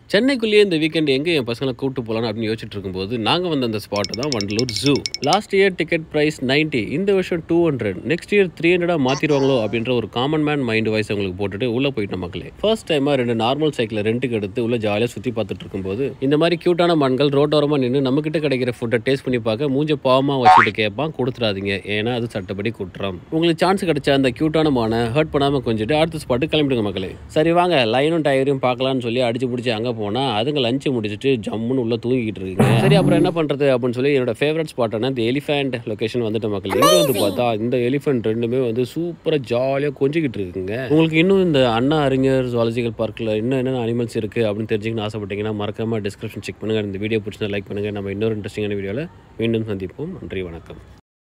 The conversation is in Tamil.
சென்னைக்குள்ளேயே இந்த வீக்கெண்ட் எங்கே என் பசங்களை கூட்டு போகலான்னு அப்படின்னு யோசிச்சுட்டு இருக்கும்போது நாங்கள் வந்த அந்த ஸ்பாட்டு தான் Vandalur zoo last year ticket price 90 இந்த வருஷம் two hundred next year three ஹண்ட்ரடாக மாற்றிடுவாங்களோ அப்படின்ற ஒரு காமன் மேன் மைண்ட் வாய்ஸ் அவங்களுக்கு போட்டுட்டு உள்ளே போயிட்ட மக்களே ஃபர்ஸ்ட் டைமாக ரெண்டு நார்மல் சைக்கிளை ரெண்டுக்கு எடுத்து உள்ள ஜாலியாக சுற்றி பார்த்துட்டு இருக்கும்போது இந்த மாதிரி க்யூட்டான மண்கள் ரோட்டோரமாக நின்று நம்மக்கிட்ட கிடைக்கிற ஃபுட்டை டேஸ்ட் பண்ணி பார்க்க மூஞ்ச பாவமாக வச்சுட்டு கேட்பான் கொடுத்துறாதீங்க ஏன்னா அது சட்டப்படி குற்றம் உங்களுக்கு சான்ஸ் கிடைச்ச அந்த க்யூட்டான மானை ஹர்ட் பண்ணாமல் கொஞ்சிட்டு அடுத்த ஸ்பாட்டு கிளம்பிடுங்க மக்களே சரி வாங்க லைனும் டயரையும் பார்க்கலாம்னு சொல்லி அடிச்சு பிடிச்சி அங்கே போனால் அதுங்க லஞ்சு முடிச்சுட்டு ஜம்முன்னு உள்ள தூங்கிட்டு இருக்குங்க சரி அப்புறம் என்ன பண்ணுறது அப்படின்னு சொல்லி என்னோட ஃபேவரட் ஸ்பாட்டான இந்த எலிஃபேண்ட் லொகேஷன் வந்துட்டு மக்கள் இங்கே வந்து பார்த்தா இந்த எலிஃபென்ட் ரெண்டுமே வந்து சூப்பராக ஜாலியாக கொஞ்சிக்கிட்டு இருக்குங்க உங்களுக்கு இன்னும் இந்த அண்ணா அறிஞர் ஜுவாலஜிக்கல் பார்க்கில் இன்னும் என்னென்ன அனிமல்ஸ் இருக்குது அப்படின்னு தெரிஞ்சுக்கணும்னு ஆசைப்பட்டீங்கன்னா மறக்காம டிஸ்கிரிப்ஷன் செக் பண்ணுங்கள் இந்த வீடியோ பிடிச்சா லைக் பண்ணுங்கள் நம்ம இன்னொரு இன்ட்ரெஸ்டிங்கான வீடியோவில் மீண்டும் சந்திப்போம் நன்றி வணக்கம்